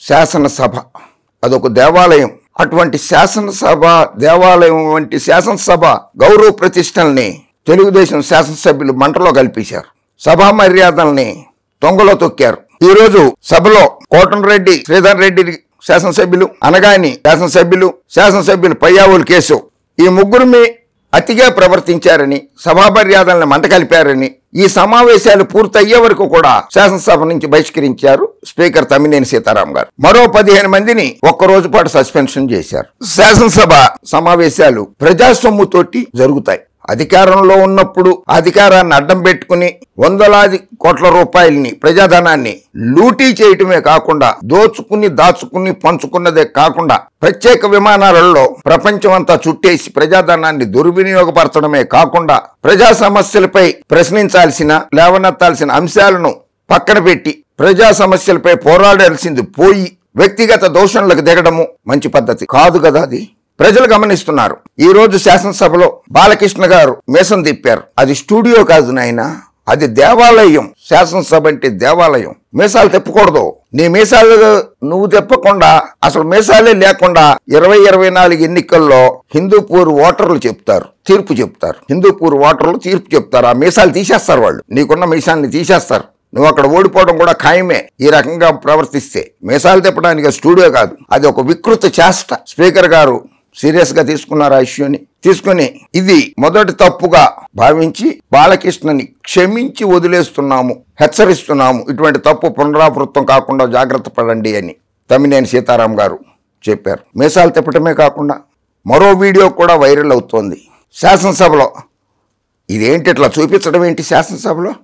శాసనసభ అదొక దేవాలయం అటువంటి శాసనసభ దేవాలయం వంటి శాసనసభ గౌరవ ప్రతిష్టల్ని తెలుగుదేశం శాసనసభ్యులు మంటలో కల్పించారు సభా మర్యాదల్ని తొంగలో తొక్కారు ఈ రోజు సభలో కోటంరెడ్డి శ్రీధర్ రెడ్డి శాసనసభ్యులు అనగాని శాసనసభ్యులు శాసనసభ్యులు పయ్యావులు కేసు ఈ ముగ్గురిని అతిగా ప్రవర్తించారని సభా మర్యాదల్ని మంట కలిపారని ఈ సమావేశాలు పూర్తయ్యే వరకు కూడా శాసనసభ నుంచి బహిష్కరించారు స్పీకర్ తమ్మినేని సీతారాం గారు మరో పదిహేను మందిని ఒక్క రోజు పాటు సస్పెన్షన్ చేశారు శాసనసభ సమావేశాలు ప్రజాసొమ్ముతోటి జరుగుతాయి అధికారంలో ఉన్నప్పుడు అధికారాన్ని అడ్డం పెట్టుకుని వందలాది కోట్ల రూపాయలని ప్రజాధనాన్ని లూటీ చేయటమే కాకుండా దోచుకుని దాచుకుని పంచుకున్నదే కాకుండా ప్రత్యేక విమానాలలో ప్రపంచమంతా చుట్టేసి ప్రజాధనాన్ని దుర్వినియోగపరచడమే కాకుండా ప్రజా సమస్యలపై ప్రశ్నించాల్సిన లేవనెత్తాల్సిన అంశాలను పక్కన పెట్టి ప్రజా సమస్యలపై పోరాడాల్సింది పోయి వ్యక్తిగత దోషణలకు దిగడము మంచి పద్ధతి కాదు కదా అది ప్రజలు గమనిస్తున్నారు ఈ రోజు శాసనసభలో బాలకృష్ణ గారు మీసం తిప్పారు అది స్టూడియో కాదు నాయన అది దేవాలయం శాసనసభ అంటే దేవాలయం మీసాలు తిప్పకూడదు నీ మీసాలు నువ్వు తిప్పకుండా అసలు మీసాలే లేకుండా ఇరవై ఇరవై నాలుగు ఎన్నికల్లో హిందూపూర్ ఓటర్లు చెప్తారు తీర్పు చెప్తారు హిందూపూర్ ఓటర్లు తీర్పు చెప్తారు ఆ మీసాలు తీసేస్తారు వాళ్ళు నీకున్న మీసాన్ని తీసేస్తారు నువ్వు అక్కడ ఓడిపోవడం కూడా ఖాయమే ఈ రకంగా ప్రవర్తిస్తే మీసాలు తిప్పడానికి స్టూడియో కాదు అది ఒక వికృత చేష్ట స్పీకర్ గారు సీరియస్ గా తీసుకున్నారు ఆ ఇష్యూని తీసుకుని ఇది మొదటి తప్పుగా భావించి బాలకృష్ణని క్షమించి వదిలేస్తున్నాము హెచ్చరిస్తున్నాము ఇటువంటి తప్పు పునరావృతం కాకుండా జాగ్రత్త పడండి అని తమ్మినేని సీతారాం గారు చెప్పారు మీసాలు తిప్పటమే కాకుండా మరో వీడియో కూడా వైరల్ అవుతోంది శాసనసభలో ఇదేంటి ఇట్లా చూపించడం ఏంటి శాసనసభలో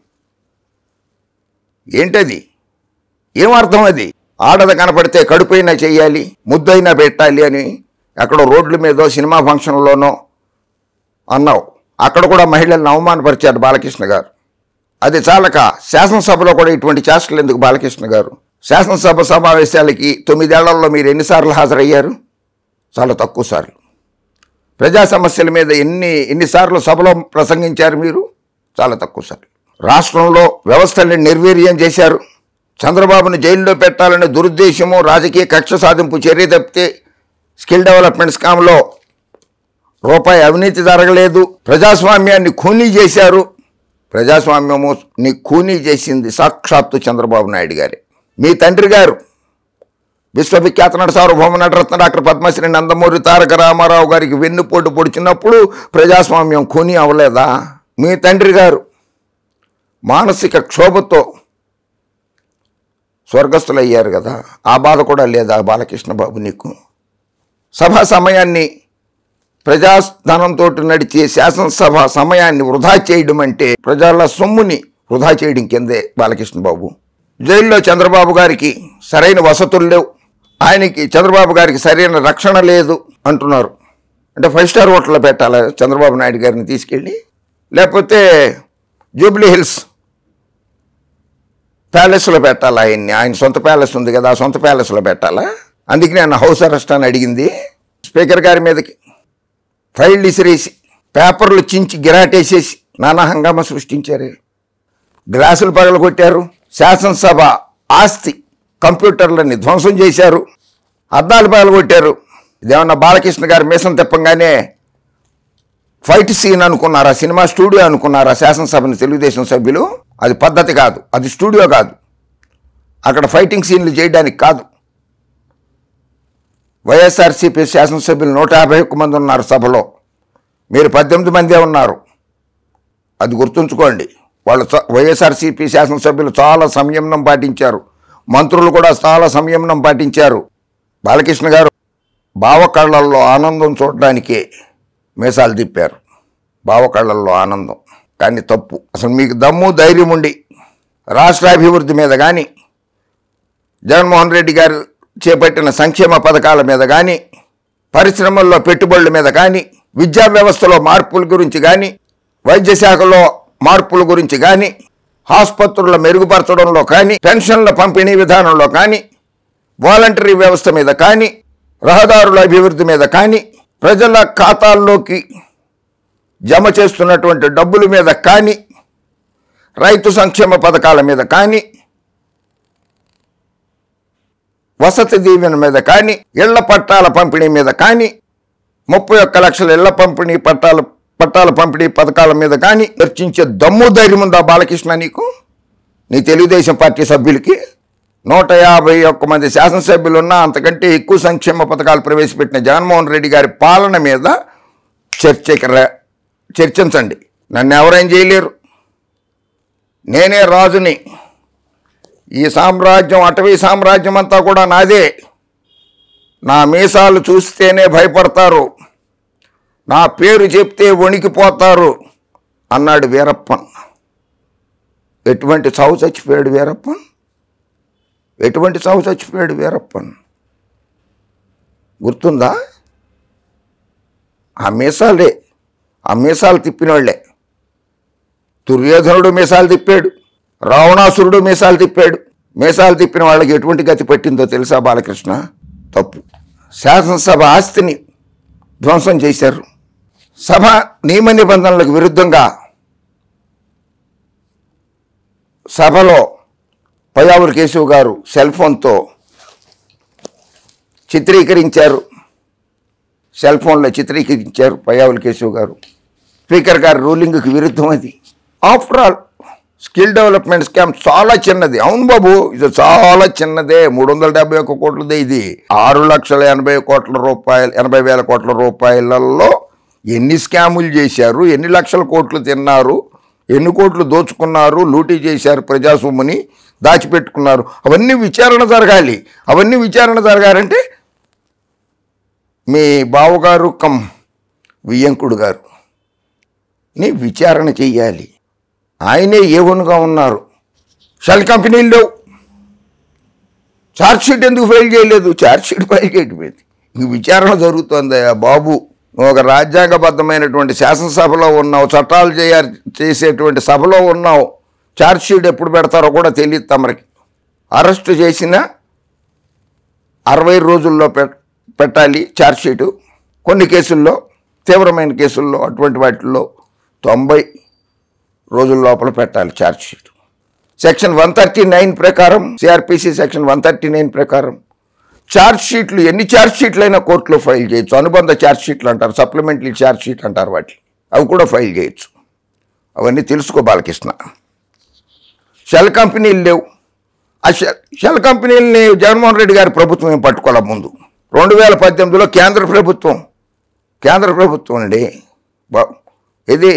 ఏంటది ఏం అర్థం అది ఆడద కనపడితే కడుపైనా చెయ్యాలి ముద్దైనా పెట్టాలి అని ఎక్కడో రోడ్ల మీదో సినిమా ఫంక్షన్లోనో అన్నావు అక్కడ కూడా మహిళలను అవమానపరిచారు బాలకృష్ణ గారు అది చాలక శాసనసభలో కూడా ఇటువంటి చేష్టలు ఎందుకు బాలకృష్ణ గారు శాసనసభ సమావేశాలకి తొమ్మిదేళ్లలో మీరు ఎన్నిసార్లు హాజరయ్యారు చాలా తక్కువ సార్లు ప్రజా సమస్యల మీద ఎన్ని ఎన్నిసార్లు సభలో ప్రసంగించారు మీరు చాలా తక్కువ సార్లు రాష్ట్రంలో వ్యవస్థల్ని నిర్వీర్యం చేశారు చంద్రబాబును జైల్లో పెట్టాలనే దురుద్దేశము రాజకీయ కక్ష సాధింపు చర్య తప్పితే స్కిల్ డెవలప్మెంట్ స్కామ్లో రూపాయి అవినీతి జరగలేదు ప్రజాస్వామ్యాన్ని ఖూనీ చేశారు ప్రజాస్వామ్యము ని ఖూనీ చేసింది సాక్షాత్తు చంద్రబాబు నాయుడు గారే మీ తండ్రి గారు విశ్వవిఖ్యాత నట సార్వభౌమ నటరత్న డాక్టర్ పద్మశ్రీ నందమూరి తారక రామారావు గారికి వెన్నుపోటు పొడిచినప్పుడు ప్రజాస్వామ్యం ఖూనీ అవ్వలేదా మీ తండ్రి గారు మానసిక క్షోభతో స్వర్గస్థులయ్యారు కదా ఆ బాధ కూడా లేదా బాలకృష్ణ బాబు నీకు సభా సమయాన్ని ప్రజాధనంతో నడిచే శాసనసభ సమయాన్ని వృధా చేయడం అంటే ప్రజల సొమ్ముని వృధా చేయడం కిందే బాలకృష్ణ బాబు జైల్లో చంద్రబాబు గారికి సరైన వసతులు లేవు ఆయనకి చంద్రబాబు గారికి సరైన రక్షణ లేదు అంటున్నారు అంటే ఫైవ్ స్టార్ హోటల్లో పెట్టాలా చంద్రబాబు నాయుడు గారిని తీసుకెళ్ళి లేకపోతే జూబ్లీ హిల్స్ ప్యాలెస్లో పెట్టాలా ఆయన్ని ఆయన సొంత ప్యాలెస్ ఉంది కదా ఆ సొంత ప్యాలెస్లో పెట్టాలా అందుకే నేను హౌస్ అరెస్ట్ అని అడిగింది స్పీకర్ గారి మీదకి ఫైల్ ఇసిరేసి పేపర్లు చించి గిరాటేసేసి నానా హంగామా సృష్టించారు గ్లాసులు పగలు కొట్టారు శాసనసభ ఆస్తి కంప్యూటర్లని ధ్వంసం చేశారు అద్దాలు పగలు కొట్టారు ఇదేమన్నా బాలకృష్ణ గారి మీసం తెప్పంగానే ఫైట్ సీన్ అనుకున్నారా సినిమా స్టూడియో అనుకున్నారా శాసనసభని తెలుగుదేశం సభ్యులు అది పద్ధతి కాదు అది స్టూడియో కాదు అక్కడ ఫైటింగ్ సీన్లు చేయడానికి కాదు వైఎస్ఆర్సీపీ శాసనసభ్యులు నూట యాభై ఒక్క మంది ఉన్నారు సభలో మీరు పద్దెనిమిది మందే ఉన్నారు అది గుర్తుంచుకోండి వాళ్ళు చ- వైఎస్ఆర్సీపీ శాసనసభ్యులు చాలా సంయమనం పాటించారు మంత్రులు కూడా చాలా సంయమనం పాటించారు బాలకృష్ణ గారు బావ కళ్ళల్లో ఆనందం చూడడానికే మీసాలు తిప్పారు బావ కళ్ళల్లో ఆనందం కానీ తప్పు అసలు మీకు దమ్ము ధైర్యం ఉండి రాష్ట్ర అభివృద్ధి మీద కానీ జగన్మోహన్ రెడ్డి గారు చేపట్టిన సంక్షేమ పథకాల మీద కానీ పరిశ్రమల్లో పెట్టుబడుల మీద కానీ విద్యా వ్యవస్థలో మార్పుల గురించి కానీ వైద్య శాఖలో మార్పుల గురించి కానీ ఆసుపత్రుల మెరుగుపరచడంలో కానీ పెన్షన్ల పంపిణీ విధానంలో కానీ వాలంటరీ వ్యవస్థ మీద కానీ రహదారుల అభివృద్ధి మీద కానీ ప్రజల ఖాతాల్లోకి జమ చేస్తున్నటువంటి డబ్బుల మీద కానీ రైతు సంక్షేమ పథకాల మీద కానీ వసతి దీవెన మీద కానీ ఇళ్ల పట్టాల పంపిణీ మీద కానీ ముప్పై ఒక్క లక్షల ఇళ్ల పంపిణీ పట్టాల పట్టాల పంపిణీ పథకాల మీద కానీ చర్చించే దమ్ము ధైర్యం ఉందా బాలకృష్ణ నీకు నీ తెలుగుదేశం పార్టీ సభ్యులకి నూట యాభై ఒక్క మంది శాసనసభ్యులు ఉన్నా అంతకంటే ఎక్కువ సంక్షేమ పథకాలు ప్రవేశపెట్టిన జగన్మోహన్ రెడ్డి గారి పాలన మీద చర్చకి రా- చర్చించండి నన్ను ఎవరేం చేయలేరు నేనే రాజుని ఈ సామ్రాజ్యం అటవీ సామ్రాజ్యం అంతా కూడా నాదే నా మీసాలు చూస్తేనే భయపడతారు నా పేరు చెప్తే వణికిపోతారు అన్నాడు వీరప్పన్ ఎటువంటి చావు చచ్చిపోయాడు వీరప్పన్ ఎటువంటి చావు చచ్చిపోయాడు వీరప్పన్ గుర్తుందా ఆ మీసాలే ఆ మీసాలు తిప్పినోళ్లే దుర్యోధనుడు మీసాలు తిప్పాడు రావణాసురుడు మీసాలు తిప్పాడు మీసాలు తిప్పిన వాళ్ళకి ఎటువంటి గతి పట్టిందో తెలుసా బాలకృష్ణ తప్పు శాసనసభ ఆస్తిని ధ్వంసం చేశారు సభ నియమ నిబంధనలకు విరుద్ధంగా సభలో పయ్యావుల కేశవ్ గారు సెల్ ఫోన్తో చిత్రీకరించారు సెల్ ఫోన్లో చిత్రీకరించారు పయ్యావుల కేశవ్ గారు స్పీకర్ గారి రూలింగ్కి విరుద్ధం అది after all skill development scam చాలా చిన్నది అవును బాబు ఇది చాలా చిన్నదే మూడు వందల డెబ్బై ఒక్క కోట్లదే ఇది ఆరు లక్షల ఎనభై కోట్ల రూపాయలు ఎనభై వేల కోట్ల రూపాయలలో ఎన్ని స్కాములు చేశారు ఎన్ని లక్షల కోట్లు తిన్నారు ఎన్ని కోట్లు దోచుకున్నారు లూటీ చేశారు ప్రజాసొమ్ముని దాచిపెట్టుకున్నారు అవన్నీ విచారణ జరగాలి అవన్నీ విచారణ జరగాలంటే మీ బావగారు కమ్ వియ్యంకుడు గారు ని విచారణ చెయ్యాలి ఆయనే ఏవనుగా ఉన్నారు షెల్ కంపెనీలు లేవు ఛార్జ్షీట్ ఎందుకు ఫైల్ చేయలేదు ఛార్జ్షీట్ ఫైల్ చేయటమేది ఇంక విచారణ జరుగుతుంది బాబు నువ్వు ఒక రాజ్యాంగబద్ధమైనటువంటి శాసనసభలో ఉన్నావు చట్టాలు చేయ చేసేటువంటి సభలో ఉన్నావు ఛార్జ్షీట్ ఎప్పుడు పెడతారో కూడా తెలియదు తమరికి అరెస్ట్ చేసిన అరవై రోజుల్లో పె- పెట్టాలి ఛార్జ్షీటు కొన్ని కేసుల్లో తీవ్రమైన కేసుల్లో అటువంటి వాటిల్లో తొంభై రోజుల లోపల పెట్టాలి chargesheet section one thirty nine ప్రకారం CRPC section one thirty nine ప్రకారం ఛార్జ్ షీట్లు ఎన్ని ఛార్జ్ షీట్లైనా కోర్టులో ఫైల్ చేయొచ్చు అనుబంధ ఛార్జ్ షీట్లు అంటారు సప్లిమెంటరీ ఛార్జ్ షీట్ అంటారు వాటి అవి కూడా ఫైల్ చేయొచ్చు అవన్నీ తెలుసుకో బాలకృష్ణ షెల్ కంపెనీలు లేవు ఆ షెల్ షెల్ కంపెనీలని జగన్మోహన్ రెడ్డి గారి ప్రభుత్వం ఏం పట్టుకోలే ముందు రెండు వేల పద్దెనిమిదిలో కేంద్ర ప్రభుత్వం కేంద్ర ప్రభుత్వం అండి బా- ఇది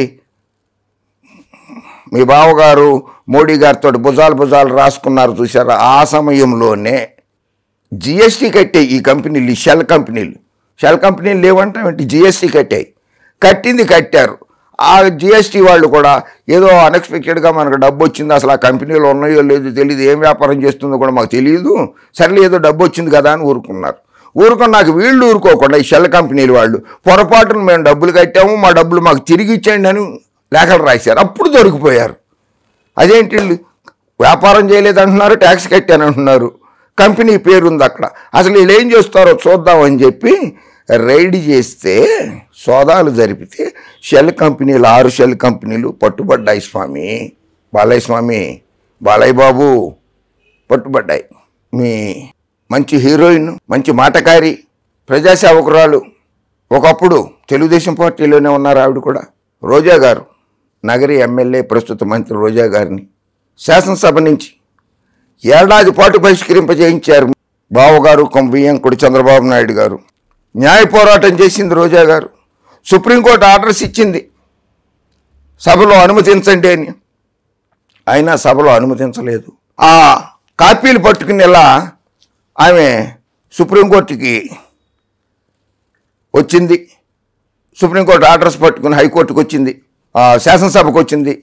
మీ బావగారు మోడీ గారితో భుజాలు భుజాలు రాసుకున్నారు చూసారా ఆ సమయంలోనే జిఎస్టీ కట్టాయి ఈ కంపెనీలు ఈ షెల్ కంపెనీలు షెల్ కంపెనీలు లేవంటే జిఎస్టీ కట్టాయి కట్టింది కట్టారు ఆ జిఎస్టీ వాళ్ళు కూడా ఏదో అన్ఎక్స్పెక్టెడ్గా మనకు డబ్బు వచ్చింది అసలు ఆ కంపెనీలో ఉన్నాయో లేదో తెలియదు ఏం వ్యాపారం చేస్తుందో కూడా మాకు తెలియదు సర్లే ఏదో డబ్బు వచ్చింది కదా అని ఊరుకున్నారు ఊరుకొని నాకు వీళ్ళు ఊరుకోకుండా ఈ షెల్ కంపెనీలు వాళ్ళు పొరపాటున మేము డబ్బులు కట్టాము మా డబ్బులు మాకు తిరిగి ఇచ్చేయండి అని లేఖలు రాశారు అప్పుడు దొరికిపోయారు అదేంటి వీళ్ళు వ్యాపారం చేయలేదు అంటున్నారు ట్యాక్స్ కట్టాను అంటున్నారు కంపెనీ పేరు ఉంది అక్కడ అసలు వీళ్ళు ఏం చేస్తారో చూద్దామని చెప్పి రైడ్ చేస్తే సోదాలు జరిపితే షెల్ కంపెనీలు ఆరు షెల్ కంపెనీలు పట్టుబడ్డాయి స్వామి బాలయ్య స్వామి బాలయ్య బాబు పట్టుబడ్డాయి మీ మంచి హీరోయిన్ మంచి మాటకారి ప్రజాసేవకురాలు ఒకప్పుడు తెలుగుదేశం పార్టీలోనే ఉన్నారు ఆవిడ కూడా రోజా గారు నగరి ఎమ్మెల్యే ప్రస్తుత మంత్రి రోజా గారిని శాసనసభ నుంచి ఏడాది పాటు బహిష్కరింపజేయించారు బావగారు కొంబియ్యంకుడి చంద్రబాబు నాయుడు గారు న్యాయ పోరాటం చేసింది రోజా గారు సుప్రీంకోర్టు ఆర్డర్స్ ఇచ్చింది సభలో అనుమతించండి అని అయినా సభలో అనుమతించలేదు ఆ కాపీలు పట్టుకుని ఇలా ఆమె సుప్రీంకోర్టుకి వచ్చింది సుప్రీంకోర్టు ఆర్డర్స్ పట్టుకుని హైకోర్టుకు వచ్చింది ఆ, శాసనసభకు వచ్చింది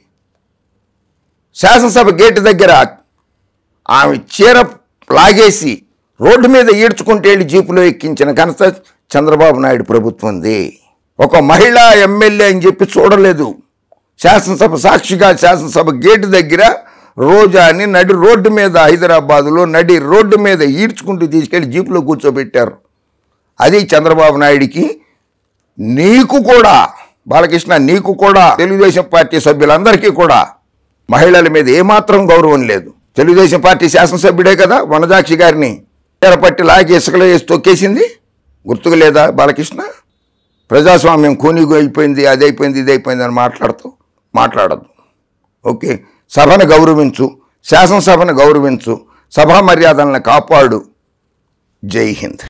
శాసనసభ గేటు దగ్గర ఆమె చీర లాగేసి రోడ్డు మీద ఈడ్చుకుంటే వెళ్ళి జీపులో ఎక్కించిన ఘనత చంద్రబాబు నాయుడు ప్రభుత్వంది ఒక మహిళా ఎమ్మెల్యే అని చెప్పి చూడలేదు శాసనసభ సాక్షిగా శాసనసభ గేటు దగ్గర రోజాని నడి రోడ్డు మీద హైదరాబాదులో నడి రోడ్డు మీద ఈడ్చుకుంటూ తీసుకెళ్లి జీపులో కూర్చోబెట్టారు అది చంద్రబాబు నాయుడికి నీకు కూడా బాలకృష్ణ నీకు కూడా తెలుగుదేశం పార్టీ సభ్యులందరికీ కూడా మహిళల మీద ఏమాత్రం గౌరవం లేదు తెలుగుదేశం పార్టీ శాసనసభ్యుడే కదా వనజాక్షి గారిని ఎరపట్టి లాగి ఇసుకలో వేసి తొక్కేసింది గుర్తుకు లేదా బాలకృష్ణ ప్రజాస్వామ్యం కూనిగు అయిపోయింది అది అయిపోయింది ఇది అయిపోయింది అని మాట్లాడుతూ మాట్లాడద్దు ఓకే సభను గౌరవించు శాసనసభను గౌరవించు సభా మర్యాదలను కాపాడు జై హింద్